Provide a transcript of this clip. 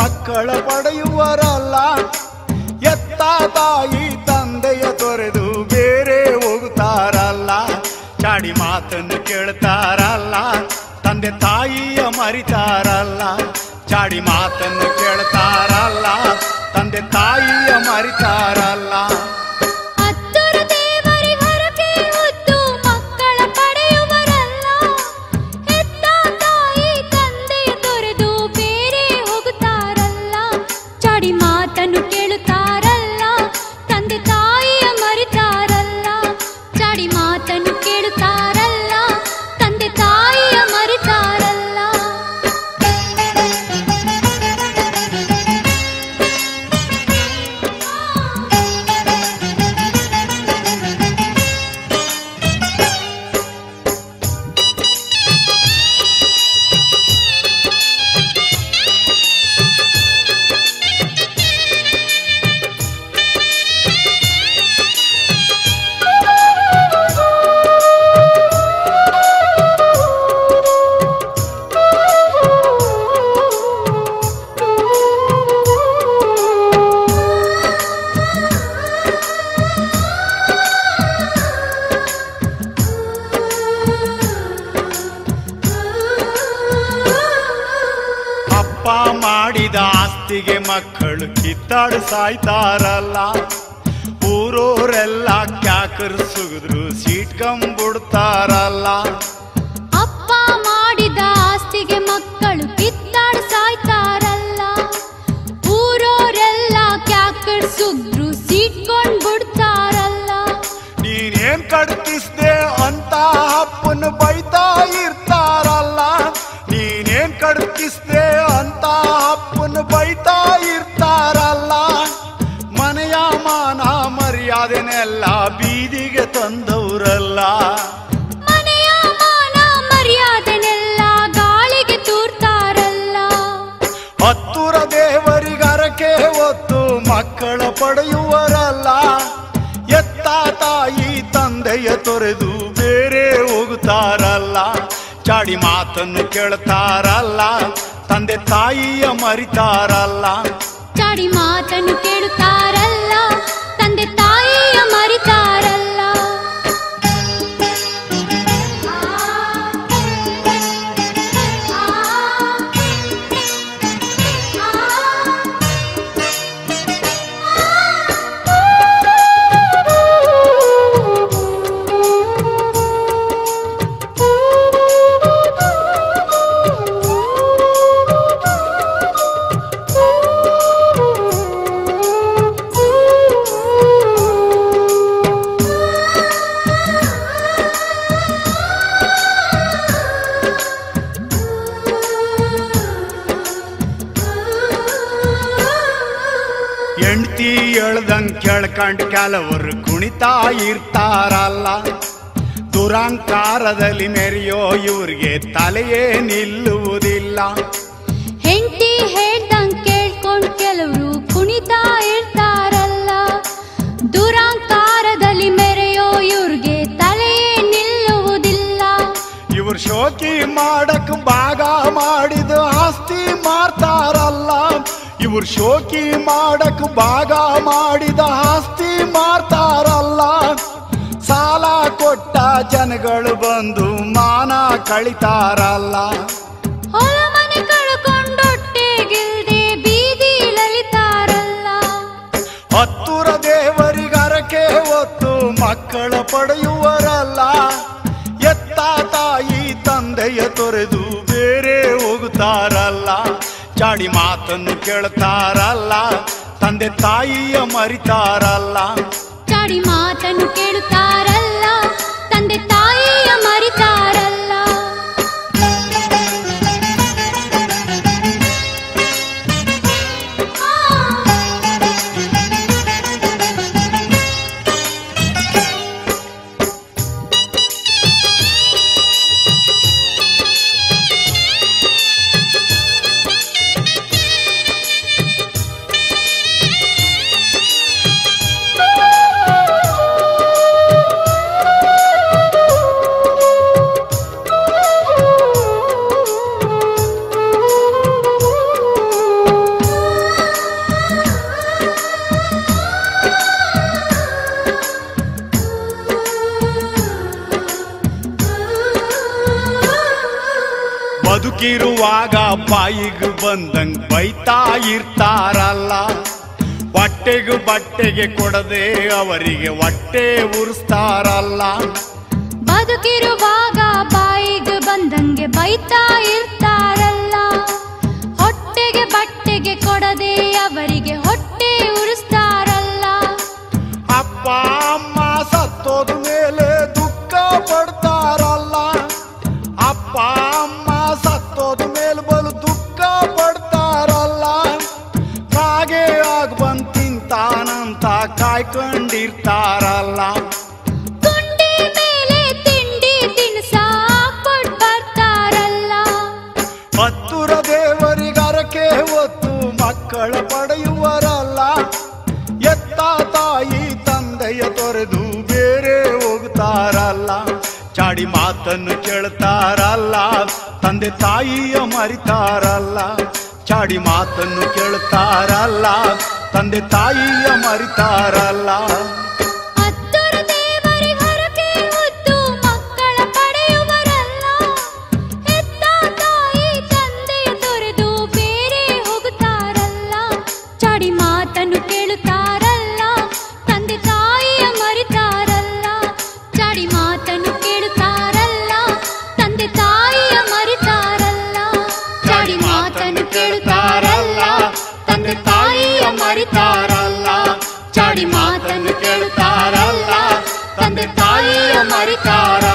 ಮಕ್ಕಳ ಪಡೆಯುವರಲ್ಲ ಎತ್ತ ತಾಯಿ ತಂದೆಯ ತೊರೆದು ಬೇರೆ ಹೋಗುತ್ತಾರಲ್ಲ ಚಾಡಿ ಮಾತನ್ನು ಕೇಳ್ತಾರಲ್ಲ ತಂದೆ ತಾಯಿಯ ಮರಿತಾರಲ್ಲ ಚಾಡಿ ಮಾತನ್ನು ಕೇಳ್ತಾರಲ್ಲ ತಂದೆ ತಾಯಿಯ ಮರಿತಾರಲ್ಲ ಹತ್ತೂರು ದೇವರಿ ಹೊರಗೆ ಹೊತ್ತು ಮಕ್ಕಳ ಪಡೆಯುವರಲ್ಲ ಹೆತ್ತ ತಾಯಿ ತಂದೆಯ ತೊರೆದು ಬೇರೆ ಹೋಗುತ್ತಾರಲ್ಲ ಚಾಡಿ ಮಾತನ್ನು ಕೇಳುತ್ತಾರಲ್ಲ ತಂದೆ ತಾಯಿಯ ಮರಿತಾರಲ್ಲ ಚಾಡಿ ಮಾತನ್ನು ಕೇಳುತ್ತಾರಲ್ಲ ತಂದೆ ತಾಯಿಯ ಮರಿತಾರಲ್ಲ ಅಪ್ಪ ಮಾಡಿದ ಆಸ್ತಿಗೆ ಮಕ್ಕಳು ಕಿತ್ತಾಡು ಸಾಯ್ತಾರಲ್ಲ ಊರೋರೆಲ್ಲ ಕ್ಯಾಕರ್ ಸುಗಿದ್ರು ಸೀಟ್ಕಂಬಿಡ್ತಾರಲ್ಲ ಅಪ್ಪ ಮಾಡಿದ ಆಸ್ತಿಗೆ ಮಕ್ಕಳು ಕಿತ್ತಾಡು ಸಾಯ್ತಾರಲ್ಲ ಊರೋರೆಲ್ಲ ಕ್ಯಾಕಡ್ ಸುಗ್ರು ಸೀಟ್ಕೊಂಡ್ ಬಿಡ್ತಾರಲ್ಲ ನೀನೇನ್ ಕಡ್ತಿಸ್ದೆ ಅಂತ ಅಪ್ಪನ ಬೈತಾ ಇರ್ತಾರಲ್ಲ ನೀನೇನ್ ಕಡ್ತಿಸ್ದೆ ಅಂತ ಅಪ್ಪನ ಬೈತಾ ಇರ್ತಾರಲ್ಲ ಮನೆಯ ಮಾನ ಮರ್ಯಾದೆನೆಲ್ಲ ಬೀದಿಗೆ ತಂದವರಲ್ಲ ಮನೆಯ ಮಾನ ಮರ್ಯಾದೆನೆಲ್ಲ ಗಾಳಿಗೆ ತೂರ್ತಾರಲ್ಲ ಹತ್ತುರ ದೇವರಿಗರಕೆ ಹೊತ್ತು ಮಕ್ಕಳ ಪಡೆಯುವರಲ್ಲ ಎತ್ತ ತಾಯಿ ತಂದೆಯ ತೊರೆದು ಬೇರೆ ಹೋಗುತ್ತಾರಲ್ಲ ಚಾಡಿ ಮಾತನ್ನು ಕೇಳ್ತಾರಲ್ಲ ತಂದೆ ತಾಯಿಯ ಮರಿತಾರಲ್ಲ ಚಾಡಿ ಮಾತನ್ನು ಕೇಳುತ್ತಾರಲ್ಲ ತಂದೆ ತಾಯಿಯ ಮರಿತಾರಲ್ಲ ಹೆಂಡ್ತಿ ಎಳ್ದಂಗ್ ಕೇಳ್ಕಂಡ್ ಕೆಲವರು ಕುಣಿತಾ ಇರ್ತಾರಲ್ಲ ದುರಾಂಕಾರದಲ್ಲಿ ಮೆರೆಯೋ ಇವ್ರಿಗೆ ತಲೆಯೇ ನಿಲ್ಲುವುದಿಲ್ಲ ಹೆಂಡತಿ ಹೇಳ್ದಂಗ್ ಕೇಳ್ಕೊಂಡ್ ಕೆಲವರು ಕುಣಿತಾ ಇರ್ತಾರಲ್ಲ ದುರಾಂಕಾರದಲ್ಲಿ ಮೆರೆಯೋ ಇವ್ರಿಗೆ ತಲೆಯೇ ನಿಲ್ಲುವುದಿಲ್ಲ ಇವ್ರು ಶೋಕಿ ಮಾಡಕ್ ಭಾಗ ಮಾಡಿದ ಆಸ್ತಿ ಮಾರ್ತಾರಲ್ಲ ಇವ್ರು ಶೋಕಿ ಮಾಡಕ್ ಭಾಗ ಮಾಡಿದ ಆಸ್ತಿ ಮಾರ್ತಾರಲ್ಲ ಸಾಲ ಕೊಟ್ಟ ಜನಗಳು ಬಂದು ಮಾನ ಕಳಿತಾರಲ್ಲ ಹೊಲ ಮನೆ ಕಳ್ಕೊಂಡೊಟ್ಟೆಗಿಲ್ದೆ ಬೀದಿ ಲಲಿತಾರಲ್ಲ ಹತ್ತುರ ದೇವರಿಗರಕೆ ಹೊತ್ತು ಮಕ್ಕಳ ಪಡೆಯುವರಲ್ಲ ಎತ್ತ ತಾಯಿ ತಂದೆಯ ತೊರೆದು ಬೇರೆ ಹೋಗುತ್ತಾರಲ್ಲ ಚಾಡಿ ಮಾತನ್ನು ಕೇಳ್ತಾರಲ್ಲ ತಂದೆ ತಾಯಿಯ ಮರಿತಾರಲ್ಲ ಚಾಡಿ ಮಾತನ್ನು ಕೇಳುತ್ತಾರಲ್ಲ ತಂದೆ ತಾಯಿಯ ಮರಿತಾರಲ್ಲ ಬದುಕಿರುವಾಗ ಬಾಯಿಗೆ ಬಂದಂಗ್ ಬೈತಾ ಇರ್ತಾರಲ್ಲ ಹೊಟ್ಟೆಗೂ ಬಟ್ಟೆಗೆ ಕೊಡದೆ ಅವರಿಗೆ ಹೊಟ್ಟೆ ಉರಿಸ್ತಾರಲ್ಲ ಬದುಕಿರುವಾಗ ಬಾಯಿಗೆ ಬಂದಂಗೆ ಬೈತಾ ಇರ್ತಾರಲ್ಲ ಹೊಟ್ಟೆಗೆ ಬಟ್ಟೆಗೆ ಕೊಡದೆ ಅವರಿಗೆ ಹೊಟ್ಟೆ ಉರಿಸ್ತಾರಲ್ಲ ಅಪ್ಪ ಅಮ್ಮ ಸತ್ತೋದ ಮೇಲೆ ದುಃಖ ಪಡ್ತಾರಲ್ಲ ಅಪ್ಪ ಅಮ್ಮ ಸತ್ತೋದ ಮೇಲೆ ಬಲು ದುಃಖ ಪಡ್ತಾರಲ್ಲ ಕಾಗೆ ಆಗ್ ಬಂದ್ ತಿಂತಾನಂತ ಕಾಯ್ಕೊಂಡಿರ್ತಾರಲ್ಲ ಗುಂಡಿ ಮೇಲೆ ತಿಂಡಿ ತಿನ್ಸ ಕೊಟ್ ಬರ್ತಾರಲ್ಲ ಹತ್ತುರ ದೇವರಿಗರಕೆ ಹೊತ್ತು ಮಕ್ಕಳ ಪಡೆಯುವರಲ್ಲ ಎತ್ತ ತಾಯಿ ತಂದೆಯ ತೊರೆದು ಬೇರೆ ಹೋಗ್ತಾರಲ್ಲ ಚಾಡಿ ಮಾತನ್ನು ಕೇಳ್ತಾರಲ್ಲ ತಂದೆ ತಾಯಿಯ ಮರಿತಾರಲ್ಲ ಚಾಡಿ ಮಾತನ್ನು ಕೇಳ್ತಾರಲ್ಲ ತಂದೆ ತಾಯಿಯ ಮರಿತಾರಲ್ಲ ಹತ್ತುರ ದೇವರಿ ಹೊರಗೆ ಹೊತ್ತು ಮಕ್ಕಳ ಪಡೆಯುವರಲ್ಲ ಹೆತ್ತ ತಾಯಿ ತಂದೆಯ ತೊರೆದು ಬೇರೆ ಹೋಗುತ್ತಾರಲ್ಲ ಚಾಡಿ ಮಾತನ್ನು ಕೇಳುತ್ತಾರಲ್ಲ ತಂದೆ ತಾಯಿಯ ಮರಿತಾರಲ್ಲ ಚಾಡಿ ಮಾತನ್ನು ಕೇಳುತ್ತಾರಲ್ಲ ತಂದೆ ತಾಯಿಯ ಮರಿತಾರಲ್ಲ ಚಾಡಿ ಮಾತನ್ನು ಕೇಳುತ್ತಾರಲ್ಲ ತಂದೆ ತಾಯಿಯ ಮರಿತಾರಲ್ಲ ಚಾಡಿ ಮಾತನ್ನು ಕೇಳುತ್ತಾರಲ್ಲ ತಂದೆ ತಾಯಿಯ ಮರಿತಾರ